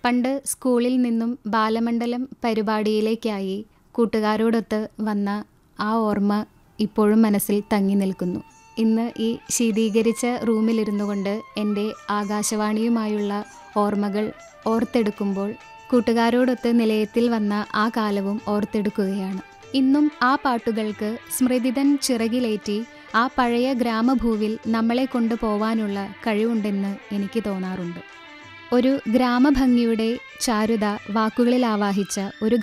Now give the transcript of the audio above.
പണ്ട് സ്കൂളിൽ നിന്നും ബാലമണ്ഡലം പരിപാടിയിലേക്കായി കൂട്ടുകാരോടൊത്ത് വന്ന ആ ഓർമ്മ ഇപ്പോഴും മനസ്സിൽ തങ്ങി നിൽക്കുന്നു ഇന്ന് ഈ ശീതീകരിച്ച റൂമിലിരുന്നു കൊണ്ട് എൻ്റെ ആകാശവാണിയുമായുള്ള ഓർമ്മകൾ ഓർത്തെടുക്കുമ്പോൾ കൂട്ടുകാരോടൊത്ത് നിലയത്തിൽ വന്ന ആ കാലവും ഓർത്തെടുക്കുകയാണ് ഇന്നും ആ പാട്ടുകൾക്ക് സ്മൃതിതൻ ചിറകിലേറ്റി ആ പഴയ ഗ്രാമഭൂവിൽ നമ്മളെ കൊണ്ടുപോവാനുള്ള കഴിവുണ്ടെന്ന് എനിക്ക് തോന്നാറുണ്ട് ഒരു ഗ്രാമഭംഗിയുടെ ചാരുത വാക്കുകളിൽ ആവാഹിച്ച ഒരു